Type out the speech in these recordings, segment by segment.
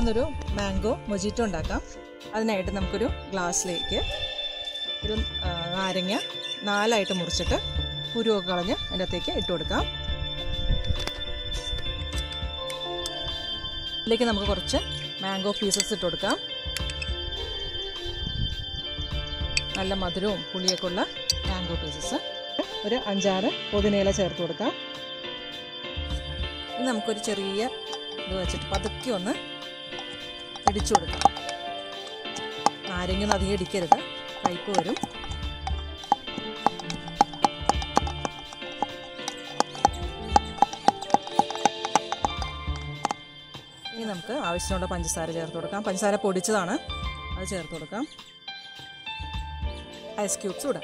നമുക്കിന്നൊരു mango mojito ഉണ്ടാക്കാം അതിനായിട്ട് നമുക്കൊരു ഗ്ലാസ്സിലേക്ക് ഒരു ആ, നാരങ്ങ നാലായിട്ട് മുറിച്ചിട്ട് കുരുവൊക്കെ കളഞ്ഞ് അതിൻ്റെ അകത്തേക്ക് ഇട്ട് കൊടുക്കാം ഇതിലേക്ക് നമുക്ക് കുറച്ച് മാംഗോ പീസസ് ഇട്ട് കൊടുക്കാം നല്ല മധുരവും പുളിയൊക്കെ ഉള്ള മാംഗോ പീസസ് ഒരു അഞ്ചാറ് പുതിനയില ചേർത്ത് കൊടുക്കാം ഇനി നമുക്കൊരു ചെറിയ ഇത് വെച്ചിട്ട് പതുക്കെ ഒന്ന് ഇടിച്ചു കൊടുക്കാം നാരങ്ങയൊന്നും അധികം ഇടിക്കരുത് കയ്പ് വരും ഇനി നമുക്ക് ആവശ്യമുള്ള പഞ്ചസാര ചേർത്ത് കൊടുക്കാം പഞ്ചസാര പൊടിച്ചതാണ് അത് ചേർത്ത് കൊടുക്കാം ഐസ് ക്യൂബ്സ് ഇടാം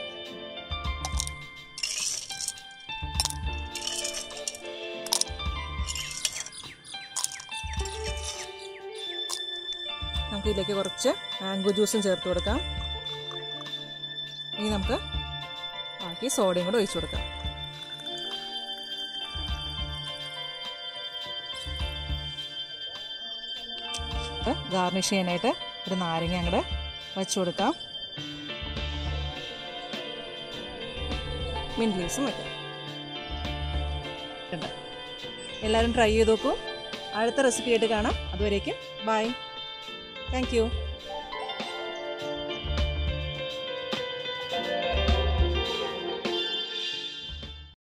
നമുക്ക് ഇതിലേക്ക് കുറച്ച് മാംഗോ ജ്യൂസും ചേർത്ത് കൊടുക്കാം ഇനി നമുക്ക് ബാക്കി സോഡയും കൂടെ ഒഴിച്ചു കൊടുക്കാം ഗാർണിഷ് ചെയ്യാനായിട്ട് ഒരു നാരങ്ങ അങ്ങോട്ട് വച്ചു കൊടുക്കാം മിൻറ്റ് ലീവ്സും വെക്കാം ഉണ്ട്. എല്ലാവരും ട്രൈ ചെയ്ത് നോക്കൂ അടുത്ത റെസിപ്പി ആയിട്ട് കാണാം അതുവരേക്കും ബൈ താങ്ക് യു